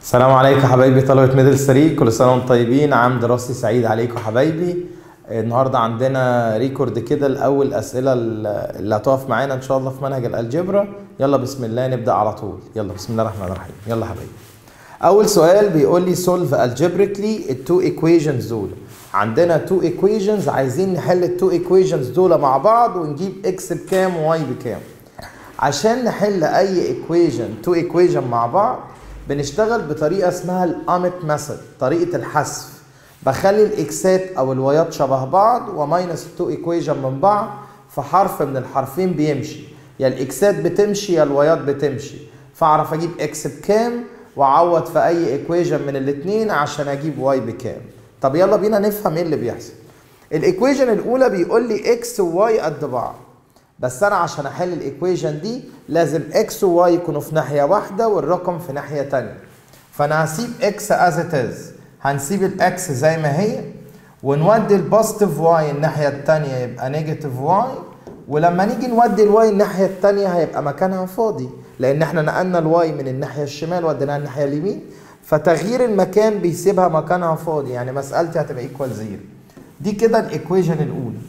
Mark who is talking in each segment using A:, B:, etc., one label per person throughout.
A: السلام عليكم حبايبي طلبة ميدل 3 كل سنة وانتم طيبين عام دراسي سعيد عليكم حبايبي النهاردة عندنا ريكورد كده لأول أسئلة اللي هتقف معانا إن شاء الله في منهج الألجبرا يلا بسم الله نبدأ على طول يلا بسم الله الرحمن الرحيم يلا حبايبي أول سؤال بيقول لي solve algebraically التو equations دول عندنا تو equations عايزين نحل التو equations دول مع بعض ونجيب x بكام و y بكام عشان نحل أي equation تو equation مع بعض بنشتغل بطريقه اسمها الامت ميثود طريقه الحذف بخلي الاكسات او الوايات شبه بعض وماينس التو ايكويجن من بعض فحرف من الحرفين بيمشي يا الاكسات بتمشي يا الوايات بتمشي فاعرف اجيب اكس بكام واعوض في اي ايكويجن من الاثنين عشان اجيب واي بكام طب يلا بينا نفهم ايه اللي بيحصل الايكويجن الاولى بيقول لي اكس وواي قد بعض بس انا عشان احل الايكويشن دي لازم اكس وواي يكونوا في ناحيه واحده والرقم في ناحيه تانية فانا هسيب اكس از ات از هنسيب الاكس زي ما هي ونودي البوزيتيف واي الناحيه التانية يبقى نيجاتيف واي ولما نيجي نودي الواي الناحيه التانية هيبقى مكانها فاضي لان احنا نقلنا الواي من الناحيه الشمال وديناها الناحيه اليمين فتغيير المكان بيسيبها مكانها فاضي يعني مسألتي هتبقى ايكوال زيرو دي كده الايكويشن الاولى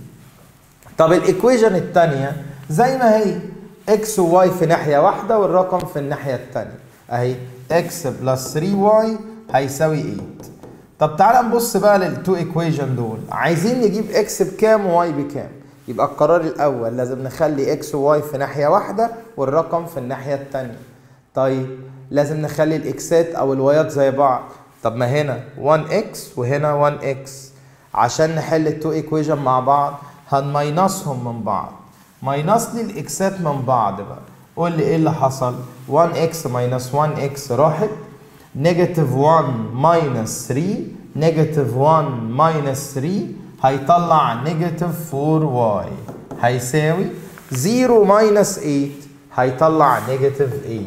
A: طب الايكويشن الثانيه زي ما هي اكس وواي في ناحيه واحده والرقم في الناحيه الثانيه اهي اكس بلس 3 واي هيساوي 8 طب تعال نبص بقى للتو ايكويشن دول عايزين نجيب اكس بكام وواي بكام يبقى القرار الاول لازم نخلي اكس وواي في ناحيه واحده والرقم في الناحيه الثانيه طيب لازم نخلي الاكسات او الوايات زي بعض طب ما هنا 1 اكس وهنا 1 اكس عشان نحل التو ايكويشن مع بعض هنماينصهم من بعض ماينص لي الاكسات من بعض بقى قول لي ايه اللي حصل 1 اكس ماينس 1 اكس راحت نيجاتيف 1 ماينس 3 نيجاتيف 1 ماينس 3 هيطلع نيجاتيف 4 واي هيساوي 0 ماينس 8 هيطلع نيجاتيف 8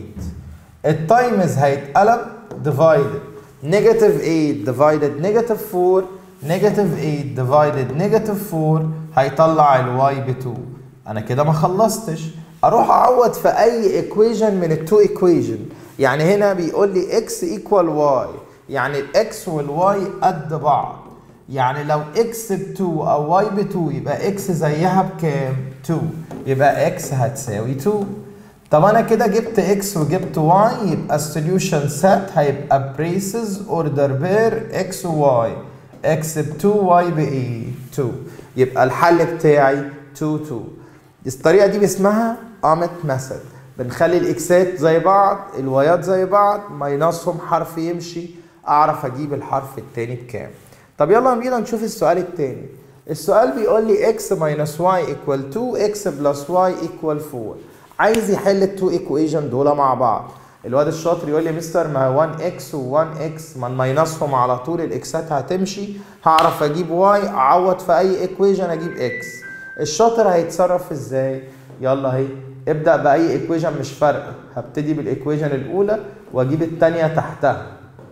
A: التايمز هيتقلب ديفايدد نيجاتيف 8 ديفايدد نيجاتيف 4 نيجاتيف 8 ديفايدد نيجاتيف 4 هيطلع الواي ب 2 انا كده ما خلصتش اروح اعوض في اي ايكويشن من التو ايكويشن يعني هنا بيقول لي اكس ايكوال واي يعني الاكس والواي قد بعض يعني لو اكس ب 2 او واي ب 2 يبقى اكس زيها بكام 2 يبقى اكس هتساوي 2 طب انا كده جبت اكس وجبت واي يبقى السوليوشن سيت هيبقى بريسز اوردر بير اكس وواي اكس ب 2 واي ب ايه 2 يبقى الحل بتاعي 2 2 الطريقه دي اسمها امت ميثود بنخلي الاكسات زي بعض الوايات زي بعض ماينصهم حرف يمشي اعرف اجيب الحرف التاني بكام طب يلا بينا نشوف السؤال التاني السؤال بيقول لي x minus y equal 2 x plus y equal 4 عايز يحل التو ايكويشن دول مع بعض الواد الشاطر يقول لي مستر ما 1 اكس و1 اكس ما نماينصهم على طول الاكسات هتمشي هعرف اجيب واي اعوض في اي ايكويشن اجيب اكس الشاطر هيتصرف ازاي يلا اهي ابدا باي ايكويشن مش فارقه هبتدي بالايكويشن الاولى واجيب الثانيه تحتها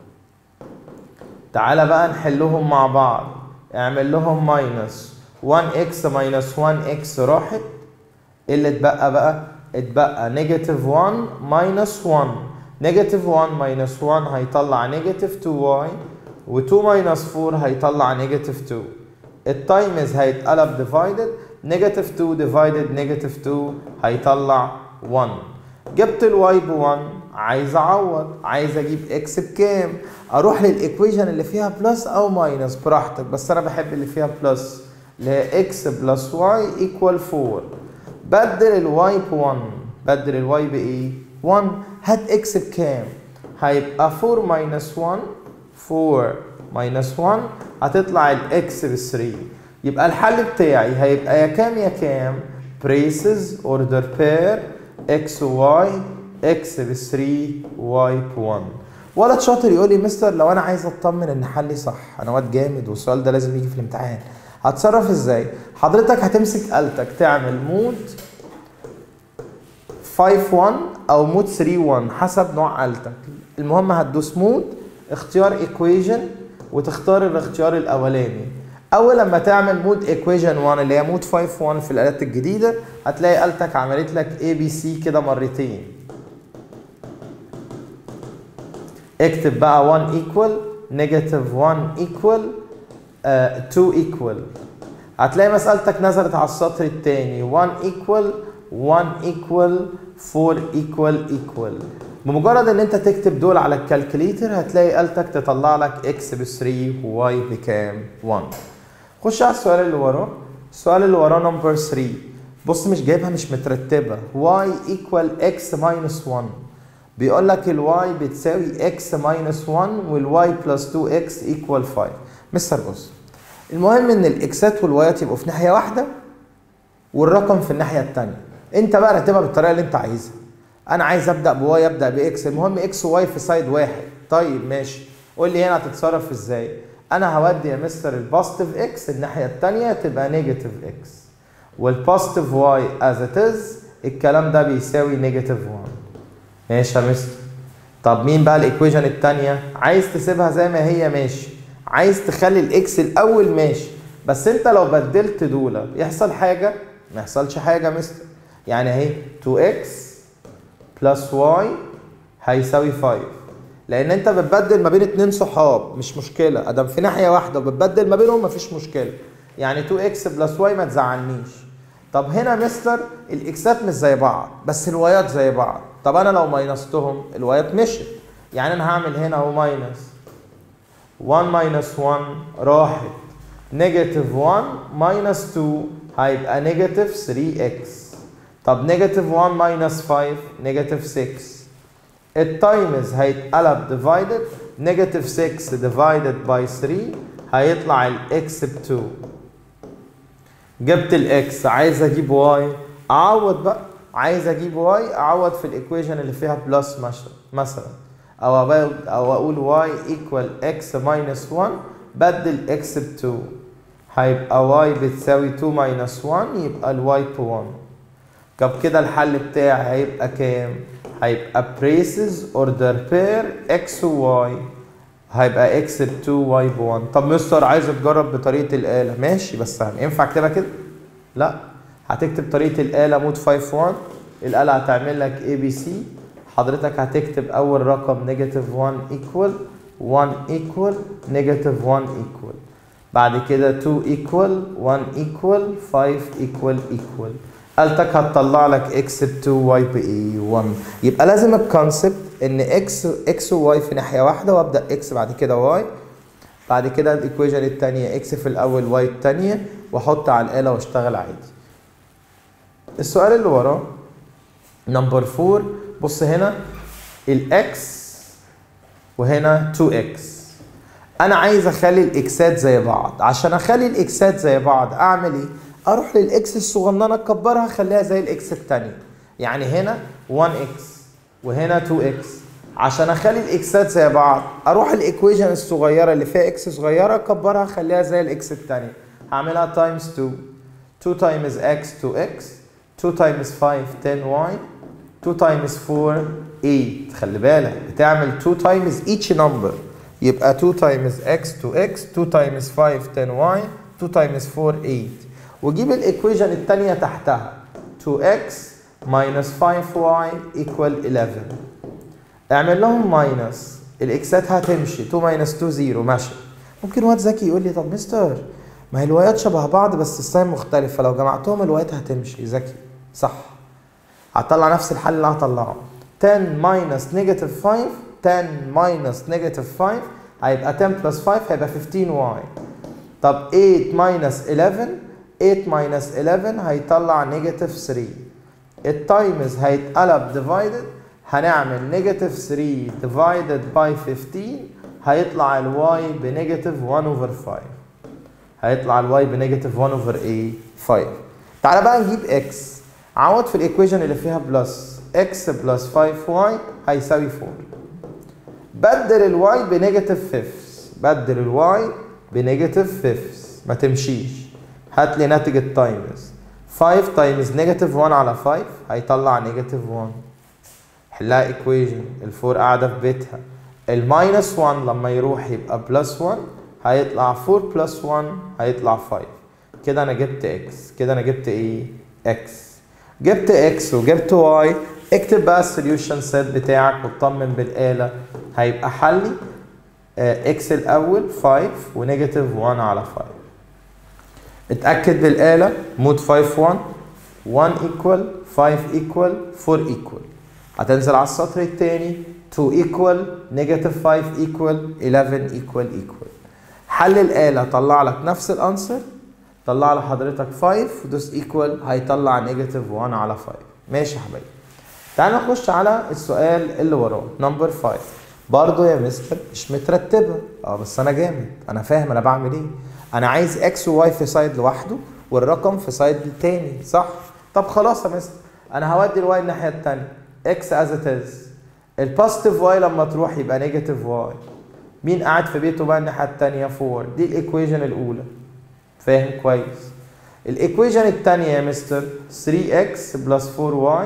A: تعالى بقى نحلهم مع بعض اعمل لهم ماينس 1 اكس ماينس 1 اكس راحت ايه اللي اتبقى بقى اتبقى نيجاتيف 1 ماينس 1 نيجاتيف 1 ماينس 1 هيطلع نيجاتيف 2 واي و2 ماينس 4 هيطلع نيجاتيف 2 التايمز هيتقلب ديفايدد نيجاتيف 2 ديفايدد نيجاتيف 2 هيطلع 1 جبت الواي ب 1 عايز اعوض عايز اجيب اكس بكام اروح للايكويشن اللي فيها بلس او ماينس براحتك بس انا بحب اللي فيها بلس اللي هي اكس بلس واي ايكوال 4 بدل الواي ب 1 بدل الواي بايه 1 هات اكس بكام هيبقى 4 ماينس 1 4 ماينس 1 هتطلع الاكس ب 3 يبقى الحل بتاعي هيبقى يا كام يا كام بريسز اوردر بير اكس وواي اكس ب 3 واي ب 1 ولد شاطر يقول لي مستر لو انا عايز اطمن ان حلي صح انا واد جامد والسؤال ده لازم يجي في الامتحان هتصرف ازاي حضرتك هتمسك آلتك تعمل مود 5 1 او مود 3 1 حسب نوع آلتك المهم هتدوس مود اختيار ايكويشن وتختار الاختيار الاولاني اول لما تعمل مود ايكويشن 1 اللي هي مود 5 1 في الالات الجديده هتلاقي آلتك عملت لك اي بي سي كده مرتين اكتب بقى 1 equal negative 1 equal آه 2 equal هتلاقي مسألتك نزلت على السطر الثاني 1 equal 1 equal 4 equal equal بمجرد ان انت تكتب دول على الكالكوليتر هتلاقي آلتك تطلع لك x ب 3 وy بكام 1 خش على السؤال اللي وراه السؤال اللي وراه نمبر 3 بص مش جايبها مش مترتبه y equal x minus 1 بيقول لك الواي بتساوي x minus 1 والواي بلس 2x equal 5 مستر بص المهم ان الاكسات والوايات يبقوا في ناحيه واحده والرقم في الناحيه الثانيه انت بقى رتبها بالطريقه اللي انت عايزها انا عايز ابدا بواي ابدا باكس المهم اكس وواي في سايد واحد طيب ماشي قول لي هنا هتتصرف ازاي انا هودي يا مستر البوزيتيف اكس الناحيه الثانيه تبقى نيجاتيف اكس والبوزيتيف واي از ات از الكلام ده بيساوي نيجاتيف 1 ماشي يا مستر طب مين بقى الايكويشن الثانيه عايز تسيبها زي ما هي ماشي عايز تخلي الاكس الاول ماشي بس انت لو بدلت دول يحصل حاجه ما يحصلش حاجه يا مستر يعني اهي 2x بلس y هيساوي 5 لان انت بتبدل ما بين اتنين صحاب مش مشكله ادام في ناحيه واحده وبتبدل ما بينهم مفيش مشكله يعني 2x بلس y ما تزعلنيش طب هنا مستر الاكسات مش زي بعض بس الوايات زي بعض طب انا لو ماينستهم الوايات مشت يعني انا هعمل هنا اهو ماينس 1 ماينس 1 راحت نيجاتيف 1 ماينس 2 هيبقى نيجاتيف 3x طب نيجاتيف 1 ماينس 5 نيجاتيف 6 التايمز هيتقلب ديفايدد نيجاتيف 6 ديفايدد باي 3 هيطلع الاكس ب 2 جبت الاكس عايز اجيب واي اعوض بقى عايز اجيب واي اعوض في الايكويشن اللي فيها بلس مثلا او او اقول واي ايكوال اكس ماينس 1 بدل اكس ب 2 هيبقى واي بتساوي 2 ماينس 1 يبقى الواي ب 1 طب كده الحل بتاعي هيبقى كام؟ هيبقى braces order pair x و y هيبقى x ب 2 y ب 1 طب مستر عايز تجرب بطريقة الآلة ماشي بس ينفع اكتبها كده؟ لا هتكتب طريقة الآلة مود 5 1 الآلة هتعمل لك a b c حضرتك هتكتب أول رقم نيجاتيف 1 equal 1 equal نيجاتيف 1 equal بعد كده 2 equal 1 equal 5 equal equal قالتك هتطلع لك x ب 2 واي ب ايه 1 يبقى لازم الكونسبت ان x x وواي في ناحيه واحده وابدا x بعد كده واي بعد كده الايكويشن الثانيه x في الاول واي الثانيه واحط على الاله واشتغل عادي السؤال اللي وراه نمبر 4 بص هنا الاكس وهنا 2x انا عايز اخلي الاكسات زي بعض عشان اخلي الاكسات زي بعض اعمل ايه اروح للاكس الصغننه اكبرها اخليها زي الاكس الثانيه يعني هنا 1x وهنا 2x عشان اخلي الاكسات زي بعض اروح الايكويشن الصغيره اللي فيها اكس صغيره اكبرها اخليها زي الاكس الثانيه هعملها تايمز 2 2 تايمز x 2x 2 تايمز 5 10y 2 تايمز 4 8 خلي بالك بتعمل 2 تايمز each number يبقى 2 تايمز x 2x 2 تايمز 5 10y 2 تايمز 4 8 وجيب الايكويشن الثانيه تحتها 2x minus 5y equal 11 اعمل لهم ماينس الاكسات هتمشي 2 minus 2 0 ماشي ممكن واد ذكي يقول لي طب مستر ما هي الوايات شبه بعض بس الساين مختلف فلو جمعتهم الوايات هتمشي ذكي صح هتطلع نفس الحل اللي هطلعه 10 minus negative 5 10 minus negative 5 هيبقى 10 plus 5 هيبقى 15y طب 8 minus 11 8 minus 11 هيطلع نيجاتيف 3 التايمز هيتقلب ديفايدد هنعمل نيجاتيف 3 ديفايدد باي 15 هيطلع الواي بنيجاتيف 1 اوفر 5 هيطلع الواي بنيجاتيف 1 اوفر ايه 5 تعالى بقى نجيب اكس عوض في الايكويشن اللي فيها بلس اكس بلس 5 واي هيساوي 4 بدل الواي بنيجاتيف 5 بدل الواي بنيجاتيف 5 ما تمشيش هات لي ناتج التايمز 5 تايمز نيجاتيف 1 على 5 هيطلع نيجاتيف 1 حلها ايكويجن ال4 قاعده في بيتها الماينس 1 لما يروح يبقى بلس 1 هيطلع 4 بلس 1 هيطلع 5 كده انا جبت اكس كده انا جبت ايه اكس جبت اكس وجبت واي اكتب بقى السوليوشن سيت بتاعك واطمن بالاله هيبقى حلي اكس الاول 5 ونيجاتيف 1 على 5 اتاكد بالاله مود 5 1 1 ايكوال 5 ايكوال 4 ايكوال هتنزل على السطر الثاني 2 ايكوال نيجاتيف 5 ايكوال 11 ايكوال ايكوال حل الاله طلع لك نفس الانسر طلع لحضرتك 5 ودوس ايكوال هيطلع نيجاتيف 1 على 5 ماشي يا حبايبي تعال نخش على السؤال اللي وراه نمبر 5 برضه يا مستر مش مترتبه اه بس انا جامد انا فاهم انا بعمل ايه انا عايز اكس وواي في سايد لوحده والرقم في سايد تاني صح طب خلاص يا مستر انا هودي الواي الناحيه التانيه اكس از ات از البوزيتيف واي لما تروح يبقى نيجاتيف واي مين قاعد في بيته بقى الناحيه التانيه 4 دي الايكويجن الاولى فاهم كويس الايكويجن الثانيه يا مستر 3x بلس 4y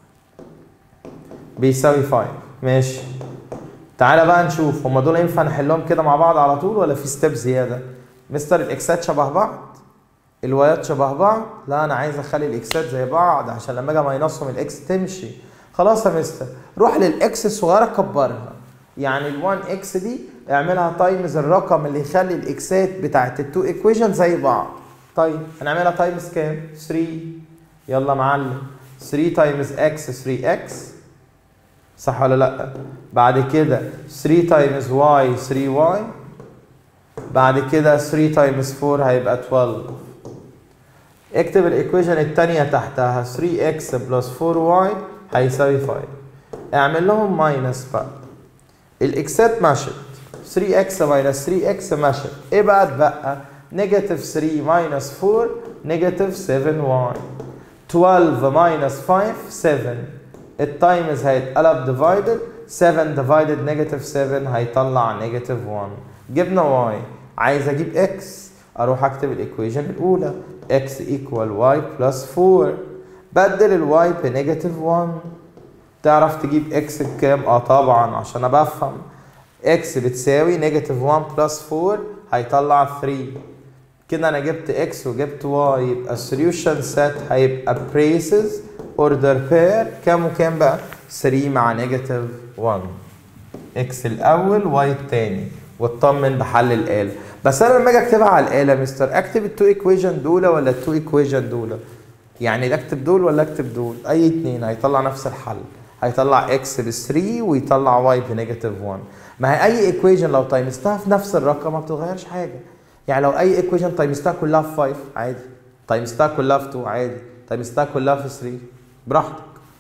A: بيساوي 5 ماشي تعالى بقى نشوف هما دول ينفع نحلهم كده مع بعض على طول ولا في ستيب زياده مستر الاكسات شبه بعض الوايات شبه بعض لا انا عايز اخلي الاكسات زي بعض عشان لما اجي ماينصهم الاكس تمشي خلاص يا مستر روح للاكس الصغيره كبرها يعني ال1 اكس دي اعملها تايمز الرقم اللي يخلي الاكسات بتاعت التو ايكويشن زي بعض طيب هنعملها تايمز كام 3 يلا معلم 3 تايمز اكس 3 اكس صح ولا لا بعد كده 3 تايمز واي 3 واي بعد كده 3 تايمز 4 هيبقى 12 اكتب الايكويشن الثانيه تحتها 3x بلس 4y هيساوي 5 اعمل لهم ماينس بقى الاكسات مشت 3x ماينس 3x مشت ايه بقى اتبقى نيجاتيف 3 ماينس 4 نيجاتيف 7y 12 ماينس 5 7 التايمز هيتقلب ديفايدد 7 ديفايدد نيجاتيف 7 هيطلع نيجاتيف 1 جبنا y عايز اجيب x اروح اكتب الايكويشن الاولى x equal y plus 4 بدل الواي بنيجاتيف 1 تعرف تجيب x بكام؟ اه طبعا عشان انا بفهم x بتساوي نيجاتيف 1 بلس 4 هيطلع 3 كده انا جبت x وجبت y يبقى السوليوشن سيت هيبقى بريسز اوردر بير كام وكام بقى؟ 3 مع نيجاتيف 1 x الاول y التاني واطمن بحل الاله بس انا لما اجي اكتبها على الاله مستر اكتب التو ايكويشن دول ولا التو ايكويشن دول يعني اكتب دول ولا اكتب دول اي اتنين هيطلع نفس الحل هيطلع اكس ب 3 ويطلع واي بنيجاتيف 1 ما هي اي ايكويشن لو تايمستها في نفس الرقم ما بتتغيرش حاجه يعني لو اي ايكويشن تايمستها كلها في 5 عادي تايمستها كلها في 2 عادي تايمستها كلها في 3 براحتك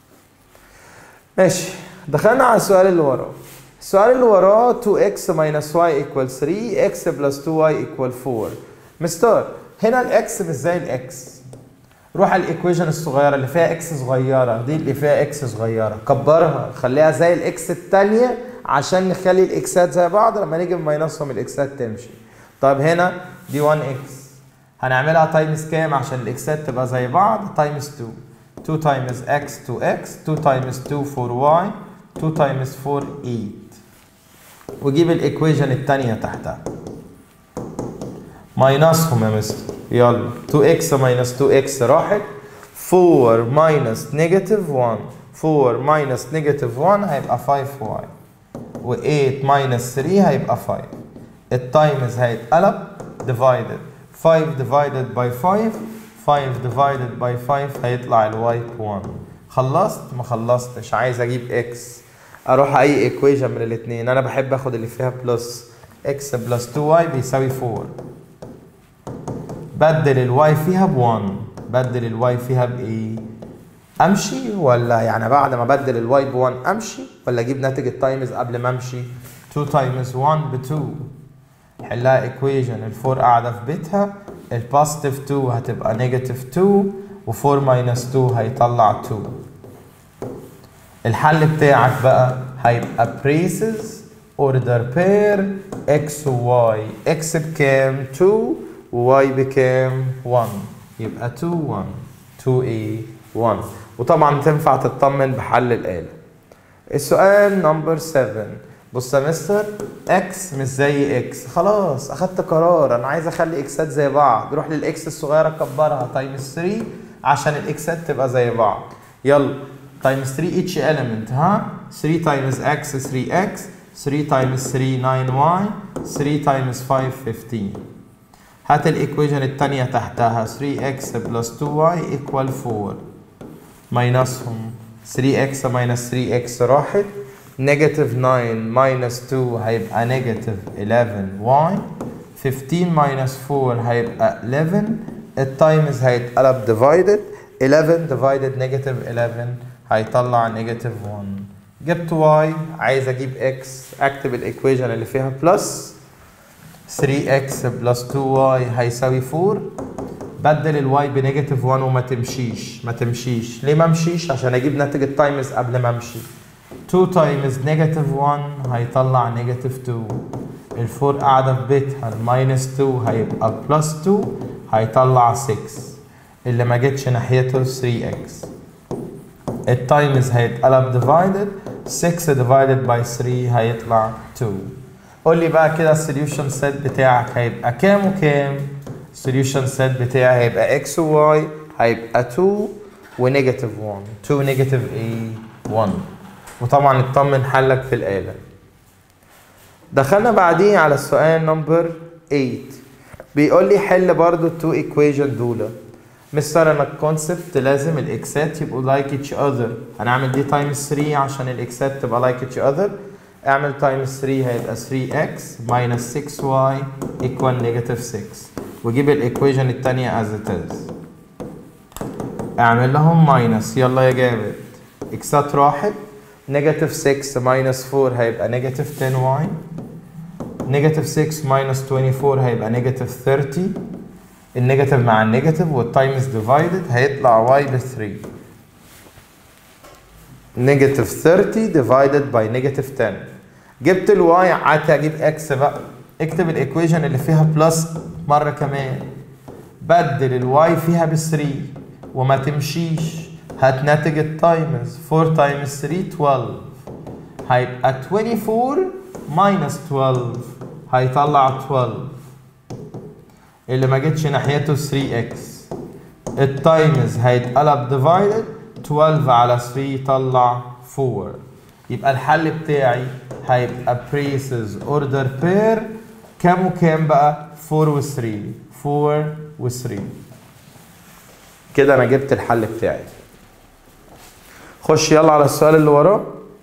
A: ماشي دخلنا على السؤال اللي وراه السؤال اللي وراه 2x minus y equal 3 x plus 2y equal 4 مستر هنا الاكس مش زي الاكس روح على الايكويشن الصغيره اللي فيها اكس صغيره دي اللي فيها اكس صغيره كبرها خليها زي الاكس الثانيه عشان نخلي الاكسات زي بعض لما نيجي ماينصهم الاكسات تمشي طيب هنا دي 1 اكس هنعملها تايمز كام عشان الاكسات تبقى زي بعض تايمز 2 2 تايمز x 2x 2 تايمز 2 4y 2 تايمز 4 8 وجيب الايكويشن الثانيه تحتها ماينسهم يا مستر يلا 2x ماينس 2x راحت 4 ماينس نيجاتيف 1 4 ماينس نيجاتيف 1 هيبقى 5y و8 ماينس 3 هيبقى 5 التايمز هيتقلب divided 5 divided by 5 5 divided by 5 هيطلع الواي ب 1 خلصت ما خلصتش عايز اجيب x اروح اي ايكويشن من الاثنين انا بحب اخد اللي فيها بلس x بلس 2y بيساوي 4 بدل الواي فيها ب 1 بدل الواي فيها بايه امشي ولا يعني بعد ما بدل الواي ب 1 امشي ولا اجيب ناتج التايمز قبل ما امشي 2 تايمز 1 ب 2 حلها ايكويشن ال4 قاعده في بيتها البوزيتيف 2 هتبقى نيجاتيف 2 و4 ماينس 2 هيطلع 2 الحل بتاعك بقى هيبقى بريسز اوردر بير اكس وواي اكس بكام 2 وواي بكام 1 يبقى 2 1 2 ايه 1 وطبعا تنفع تطمن بحل الآلة السؤال نمبر 7 بص يا مستر اكس مش زي اكس خلاص اخدت قرار انا عايز اخلي اكسات زي بعض روح للاكس الصغيره كبرها تايمز 3 عشان الاكسات تبقى زي بعض يلا تايمز 3 each element ها 3 تايمز x 3x 3 times 3 9y 3 times 5 15 هات الايكويشن التانية تحتها 3x plus 2y equal 4 ماينسهم 3x minus 3x راحت نيجاتيف 9 minus 2 هيبقى نيجاتيف 11y 15 minus 4 هيبقى 11 التايمز هيتقلب divided 11 divided negative 11 هيطلع نيجاتيف 1 جبت y عايز اجيب x اكتب الايكويشن اللي فيها بلس 3x plus 2y هيساوي 4 بدل الواي بنيجاتيف 1 وما تمشيش ما تمشيش ليه ما امشيش عشان اجيب ناتج التايمز قبل ما امشي 2 تايمز نيجاتيف 1 هيطلع نيجاتيف 2 الفور قاعده في بيتها الماينس 2 هيبقى بلس 2 هيطلع 6 اللي ما جتش ناحيته 3x التايمز هيتقلب ديفايدد 6 ديفايدد باي 3 هيطلع 2 قول لي بقى كده السوليوشن سيت بتاعك هيبقى كام وكام السوليوشن سيت بتاعي هيبقى x و y هيبقى 2 ونيجاتيف 1 2 نيجاتيف ايه 1 وطبعا اطمن حلك في الآلة دخلنا بعديه على السؤال نمبر 8 بيقول لي حل برضو التو ايكويشن دول مستر انا الكونسبت لازم الاكسات يبقوا لايك اتش اذر هنعمل دي تايمز 3 عشان الاكسات تبقى لايك اتش اذر اعمل تايمز 3 هيبقى 3x minus 6y equal negative 6 وجيب الايكويشن التانية as it is اعمل لهم ماينس يلا يا جامد اكسات راحت نيجاتيف 6 ماينس 4 هيبقى نيجاتيف 10y نيجاتيف 6 ماينس 24 هيبقى نيجاتيف 30 النيجاتيف مع النيجاتيف والتايمز ديفايدد هيطلع y ب 3 نيجاتيف 30 ديفايدد باي نيجاتيف 10 جبت الواي قعدت اجيب اكس بقى اكتب الايكويشن اللي فيها بلس مره كمان بدل الواي فيها ب 3 وما تمشيش هات ناتج التايمز 4 تايمز 3 12 هيبقى 24 ماينس 12 هيطلع 12 اللي ما جتش ناحيته 3x التايمز هيتقلب ديفايدد 12 على 3 يطلع 4 يبقى الحل بتاعي هيبقى بريسز اوردر بير كام وكام بقى 4 و 3 4 و 3 كده انا جبت الحل بتاعي خش يلا على السؤال اللي وراه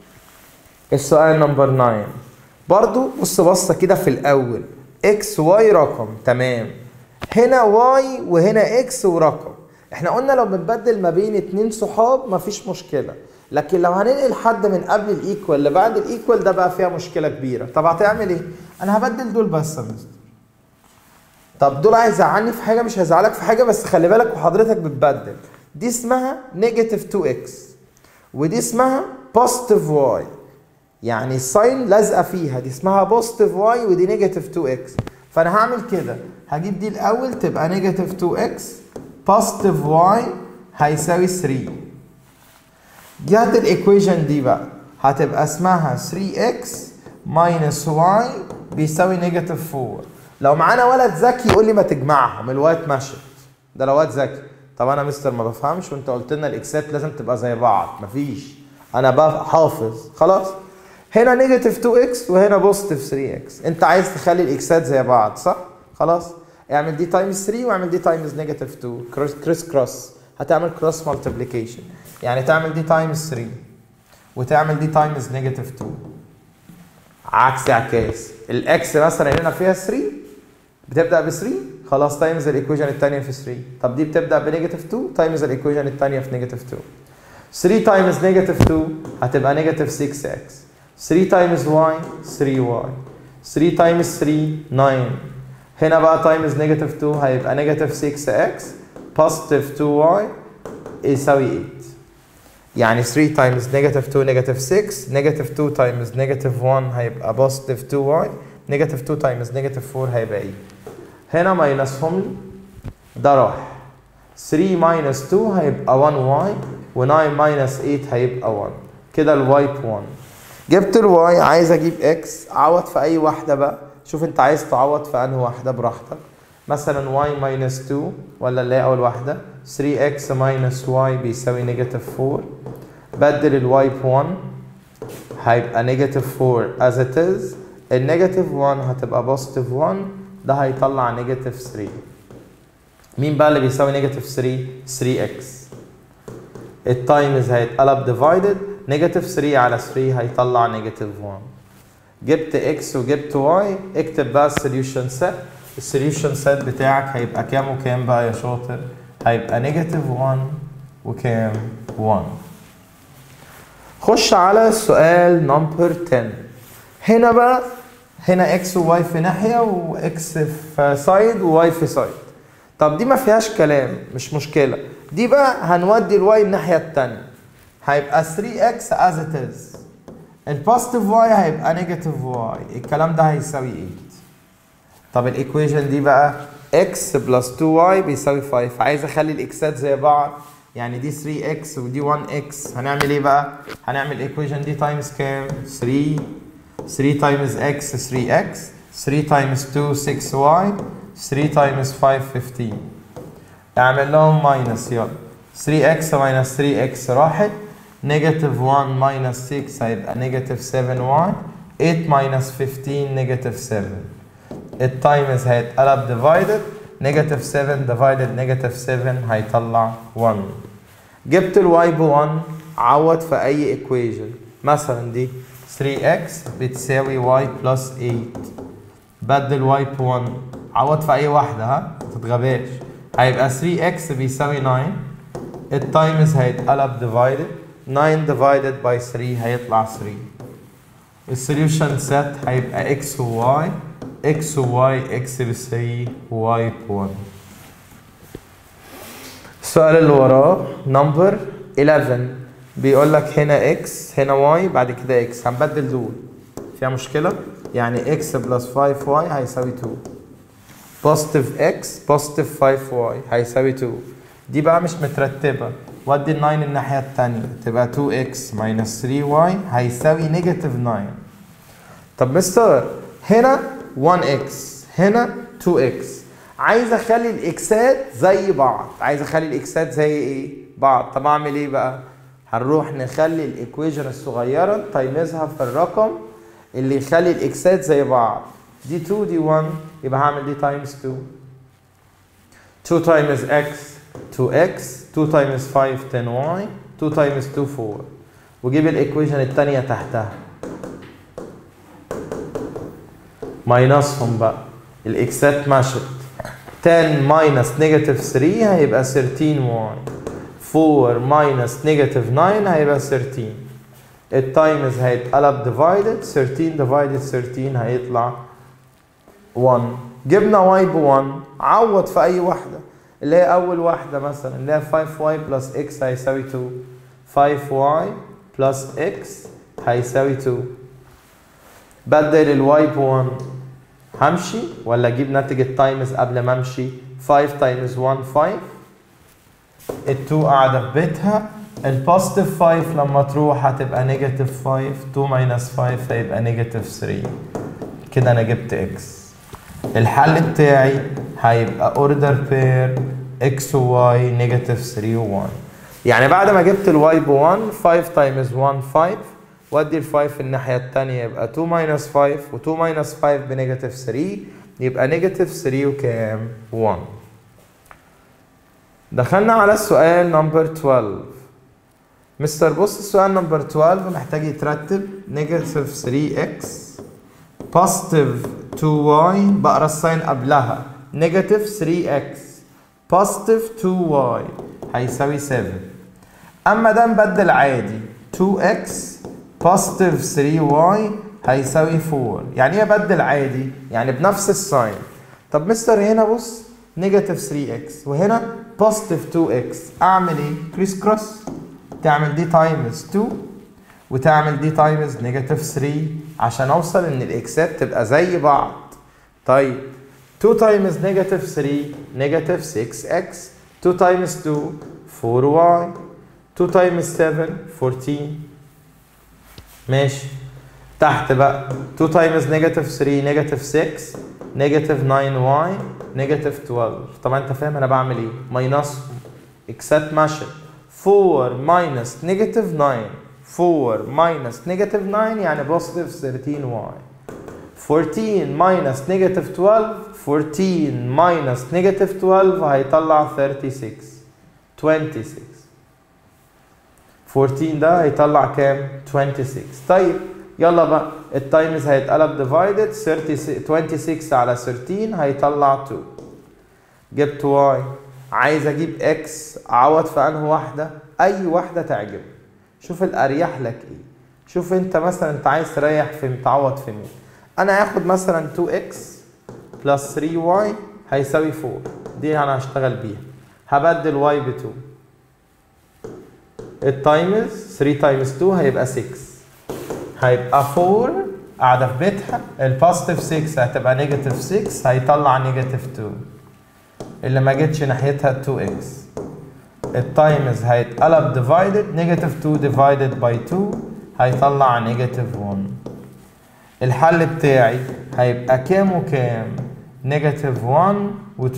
A: السؤال نمبر 9 برضو بص بصه كده في الاول اكس واي رقم تمام هنا واي وهنا اكس ورقم احنا قلنا لو بنبدل ما بين اتنين صحاب مفيش مشكله لكن لو هننقل حد من قبل الايكوال لبعد الايكوال ده بقى فيها مشكله كبيره طب هتعمل ايه انا هبدل دول بس يا مستر طب دول هيزعلني في حاجه مش هيزعلك في حاجه بس خلي بالك وحضرتك بتبدل دي اسمها نيجاتيف 2 اكس ودي اسمها بوزيتيف واي يعني الساين لازقه فيها دي اسمها بوزيتيف واي ودي نيجاتيف 2 اكس فانا هعمل كده هجيب دي الاول تبقى نيجاتيف 2 اكس بوزيتيف واي هيساوي 3 جهة الايكويشن دي بقى هتبقى اسمها 3x minus y بيساوي نيجاتيف 4 لو معانا ولد ذكي يقول لي ما تجمعهم الوقت مشت ده لو واد ذكي طب انا مستر ما بفهمش وانت قلت لنا الاكسات لازم تبقى زي بعض مفيش انا بقى حافظ خلاص هنا نيجاتيف 2x وهنا بوزيتيف 3x انت عايز تخلي الاكسات زي بعض صح خلاص اعمل دي تايمز 3 واعمل دي تايمز نيجاتيف 2 كروس كروس كروس هتعمل كروس مالتيبليكيشن يعني تعمل دي تايمز 3 وتعمل دي تايمز نيجاتيف 2 عكس عكاس الاكس مثلا هنا فيها 3 بتبدا ب 3 خلاص تايمز الايكويشن الثانيه في 3 طب دي بتبدا بنيجاتيف 2 تايمز الايكويشن الثانيه في نيجاتيف 2 3 تايمز نيجاتيف 2 هتبقى نيجاتيف 6 اكس 3 تايمز واي 3 واي 3 تايمز 3 9 هنا بقى تايمز نيجاتيف 2 هيبقى نيجاتيف 6 اكس بوزيتيف 2 واي يساوي 8 يعني 3 تايمز نيجاتيف 2 نيجاتيف 6 نيجاتيف 2 تايمز نيجاتيف 1 هيبقى بوزيتيف 2 واي نيجاتيف 2 تايمز نيجاتيف 4 هيبقى 8 هنا ماينسهم لي ده راح 3 ماينس 2 هيبقى 1 واي و9 ماينس 8 هيبقى 1 كده الواي ب 1 جبت الواي عايز اجيب اكس عوض في اي واحده بقى شوف انت عايز تعوض في انهي واحده براحتك مثلا y ماينس 2 ولا اللي هي اول واحده 3x ماينس y بيساوي نيجاتيف 4 بدل الواي ب 1 هيبقى نيجاتيف 4 as it is النيجاتيف 1 هتبقى بوزيتيف 1 ده هيطلع نيجاتيف 3 مين بقى اللي بيساوي نيجاتيف 3 3x التايمز هيتقلب ديفايدد نيجاتيف 3 على 3 هيطلع نيجاتيف 1 جبت x وجبت y اكتب بقى السوليوشن سيت السوليوشن سيت بتاعك هيبقى كام وكام بقى يا شاطر هيبقى نيجاتيف 1 وكام 1 خش على سؤال نمبر 10 هنا بقى هنا x و y في ناحيه و x في سايد و y في سايد طب دي ما فيهاش كلام مش مشكله دي بقى هنودي الواي الناحيه الثانيه هيبقى 3x as it is البوزيتيف y هيبقى نيجاتيف y الكلام ده هيساوي 8 طب الايكويشن دي بقى x بلس 2y بيساوي 5 عايز اخلي الاكسات زي بعض يعني دي 3x ودي 1x هنعمل ايه بقى هنعمل الايكويشن دي تايمز كام 3 3 تايمز x 3x 3 تايمز 2 6y 3 تايمز 5 15 اعمل لهم ماينس يلا 3x ماينس 3x راحت نيجاتيف 1 ماينس 6 هيبقى نيجاتيف 7y 8 ماينس 15 نيجاتيف 7 التايمز هيتقلب ديفايدد نيجاتيف 7 ديفايدد نيجاتيف 7 هيطلع 1 جبت الواي ب 1 عوض في اي ايكويشن مثلا دي 3x بتساوي y بلس 8 بدل y ب 1 عوض في اي واحده ها ما تتغباش هيبقى 3x بيساوي 9 التايمز هيتقلب ديفايدد 9 ديفايدد باي 3 هيطلع 3 السوليوشن سيت هيبقى x و y x و y x ب 3 و y ب 1 السؤال اللي وراه نمبر 11 بيقول لك هنا x هنا y بعد كده x هنبدل دول فيها مشكله يعني x بلس 5y هيساوي 2 بوزيتيف x بوزيتيف 5y هيساوي 2 دي بقى مش مترتبه ودي ال 9 الناحيه الثانيه تبقى 2x ماينس 3y هيساوي نيجاتيف 9 طب مستر هنا 1x هنا 2x عايز اخلي الاكسات زي بعض عايز اخلي الاكسات زي ايه بعض طب اعمل ايه بقى هنروح نخلي الايكويشن الصغيره تايمزها في الرقم اللي يخلي الاكسات زي بعض دي 2 دي 1 يبقى هعمل دي تايمز 2 2 تايمز x 2x 2 تايمز 5 10y 2 تايمز 2 4 وجيب الايكويشن الثانيه تحتها ماينسهم بقى الاكسات مشت 10 ماينس نيجاتيف 3 هيبقى 13y 4 ماينس نيجاتيف 9 هيبقى 13 التايمز هيتقلب ديفايدد 13 ديفايدد 13 هيطلع 1 جبنا y ب 1 عوض في اي واحده اللي هي اول واحده مثلا اللي هي 5y بلس x هيساوي 2 5y بلس x هيساوي 2 بدل الواي ب 1 همشي ولا اجيب ناتج التايمز قبل ما امشي 5 تايمز 1 5 ال 2 قاعده في بيتها البوزيتيف 5 لما تروح هتبقى نيجاتيف 5 2 ماينس 5 هيبقى نيجاتيف 3 كده انا جبت اكس الحل بتاعي هيبقى اوردر بير اكس وواي نيجاتيف 3 و1 يعني بعد ما جبت الواي ب 1 5 تايمز 1 5 وادي ال 5 الناحيه الثانيه يبقى 2 ماينس 5 و2 ماينس 5 بنيجاتيف 3 يبقى نيجاتيف 3 وكام 1 دخلنا على السؤال نمبر 12 مستر بص السؤال نمبر 12 محتاج يترتب نيجاتيف 3x بوزيتيف 2y بقرا الساين قبلها نيجاتيف 3x بوزيتيف 2y هيساوي 7 اما ده نبدل عادي 2x بوزيتيف 3y هيساوي 4 يعني ايه ابدل عادي يعني بنفس الساين طب مستر هنا بص نيجاتيف 3x وهنا بوزيتيف 2x اعمل ايه كريس كروس تعمل دي تايمز 2 وتعمل دي تايمز نيجاتيف 3 عشان اوصل ان الاكسات تبقى زي بعض طيب 2 تايمز نيجاتيف 3 نيجاتيف 6x 2 تايمز 2 4y 2 تايمز 7 14 ماشي تحت بقى 2 تايمز نيجاتيف 3 نيجاتيف 6 نيجاتيف 9y نيجاتيف 12 طبعا انت فاهم انا بعمل ايه ماينسهم اكسات ماشي 4 ماينس نيجاتيف 9 4 minus negative 9 يعني positive 13y 14 minus negative 12 14 minus negative 12 هيطلع 36 26 14 ده هيطلع كام 26 طيب يلا بقى التايمز هيتقلب ديفايدد 26 على 13 هيطلع 2 جبت واي عايز اجيب اكس اعوض في انهي واحده اي واحده تعجبك شوف الاريح لك ايه شوف انت مثلا انت عايز تريح في تعوض في مين انا هاخد مثلا 2x بلس 3y هيساوي 4 دي انا هشتغل بيها هبدل y ب 2 التايمز 3 تايمز 2 هيبقى 6 هيبقى 4 قاعده في بيتها البوزيتيف 6 هتبقى نيجاتيف 6 هيطلع نيجاتيف 2 اللي ما جتش ناحيتها 2x التايمز هيتقلب ديفايدد نيجاتيف 2 ديفايدد باي 2 هيطلع نيجاتيف 1 الحل بتاعي هيبقى كام وكام نيجاتيف 1 و2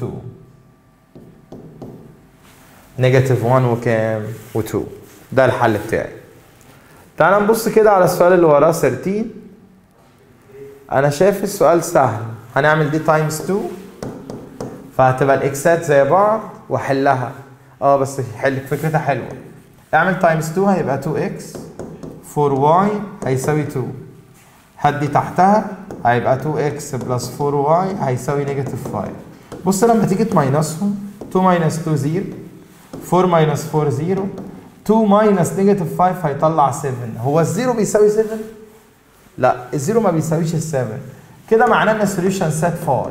A: نيجاتيف 1 وكام و2 ده الحل بتاعي تعال نبص كده على السؤال اللي وراه 13 انا شايف السؤال سهل هنعمل دي تايمز 2 فهتبقى الاكسات زي بعض واحلها اه بس حل فكرتها حلوه اعمل تايمز 2 هيبقى 2x 4y هيساوي 2 هدي تحتها هيبقى 2x بلس 4y هيساوي نيجاتيف 5 بص لما تيجي تماينسهم 2 ماينس 2 0 4 ماينس 4 0 2 ماينس نيجاتيف 5 هيطلع 7 هو الزيرو بيساوي 7 لا الزيرو ما بيساويش ال 7 كده معناه ان السوليوشن سات 5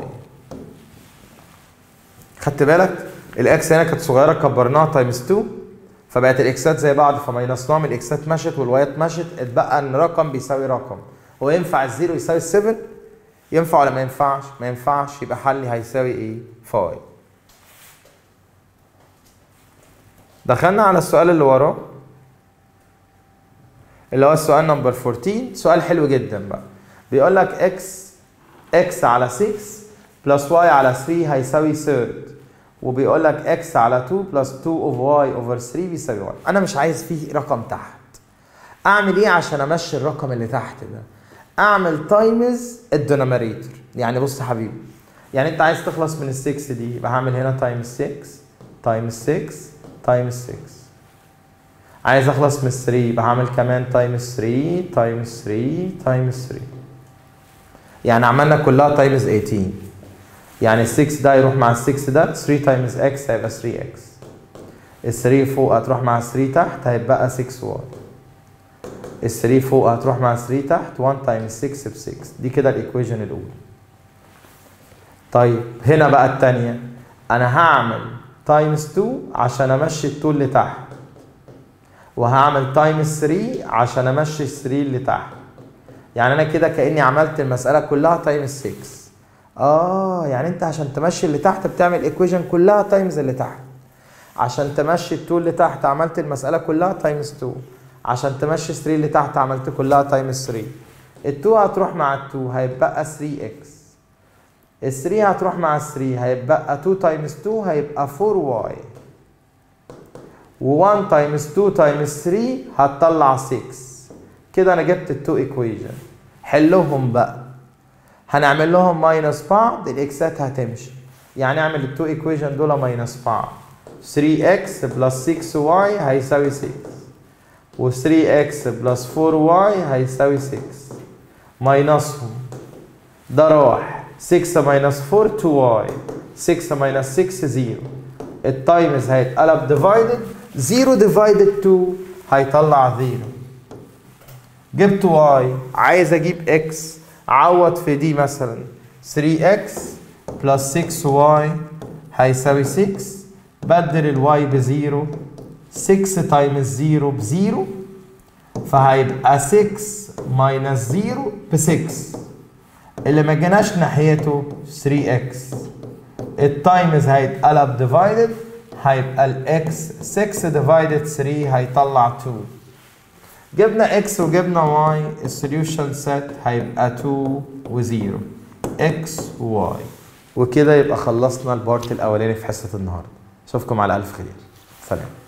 A: خدت بالك الاكس هنا كانت صغيره كبرناها تايمز 2 فبقت الاكسات زي بعض فماينصناهم الاكسات مشت والوايات مشت اتبقى ان رقم بيساوي رقم هو ينفع الزيرو يساوي 7 ينفع ولا ما ينفعش ما ينفعش يبقى حلي هيساوي ايه 5 دخلنا على السؤال اللي وراه اللي هو السؤال نمبر 14 سؤال حلو جدا بقى بيقول لك اكس اكس على 6 بلس واي على 3 هيساوي ثيرد وبيقول لك اكس على 2 بلس 2 اوف واي اوفر 3 بيساوي 1 انا مش عايز فيه رقم تحت اعمل ايه عشان امشي الرقم اللي تحت ده اعمل تايمز الديناميريتور يعني بص يا حبيبي يعني انت عايز تخلص من ال 6 دي يبقى هعمل هنا تايمز 6 تايمز 6 تايمز 6 عايز اخلص من 3 يبقى هعمل كمان تايمز 3 تايمز 3 تايمز 3 يعني عملنا كلها تايمز 18 يعني ال 6 ده يروح مع ال 6 ده 3 تايمز اكس هيبقى 3 اكس ال 3 فوق هتروح مع ال 3 تحت هيبقى 6 واي ال 3 فوق هتروح مع ال 3 تحت 1 تايمز 6 ب 6 دي كده الايكويشن الاولى طيب هنا بقى الثانيه انا هعمل تايمز 2 عشان امشي ال 2 اللي تحت وهعمل تايمز 3 عشان امشي ال 3 اللي تحت يعني انا كده كاني عملت المساله كلها تايمز 6 اه يعني انت عشان تمشي اللي تحت بتعمل ايكويشن كلها تايمز اللي تحت عشان تمشي ال2 اللي تحت عملت المساله كلها تايمز 2 عشان تمشي 3 اللي تحت عملت كلها تايمز 3 ال2 هتروح مع ال2 هيبقى 3 اكس ال 3 هتروح مع ال 3 هيبقى 2 تايمز 2 هيبقى 4 واي و1 تايمز 2 تايمز 3 هتطلع 6 كده انا جبت التو ايكويشن حلهم بقى هنعمل لهم ماينس بعض الاكسات هتمشي يعني اعمل التو ايكويشن دول ماينس بعض 3x بلس 6y هيساوي 6 و 3x بلس 4y هيساوي 6 ماينسهم ده راح 6 ماينس 4 2y 6 ماينس 6 0 التايمز هيتقلب ديفايدد 0 ديفايدد 2 هيطلع 0 جبت y عايز اجيب x عوض في دي مثلا 3x بلس 6y هيساوي 6 بدل الواي بزيرو 6 تايمز 0 بزيرو فهيبقى 6 ماينس 0 ب 6 اللي ما جيناش ناحيته 3x التايمز هيتقلب ديفايدد هيبقى الاكس 6 ديفايدد 3 هيطلع 2 جبنا x وجبنا y السوليوشن سيت هيبقى 2 و0 x و y وكده يبقى خلصنا البارت الاولاني في حصه النهارده اشوفكم على الف خير سلام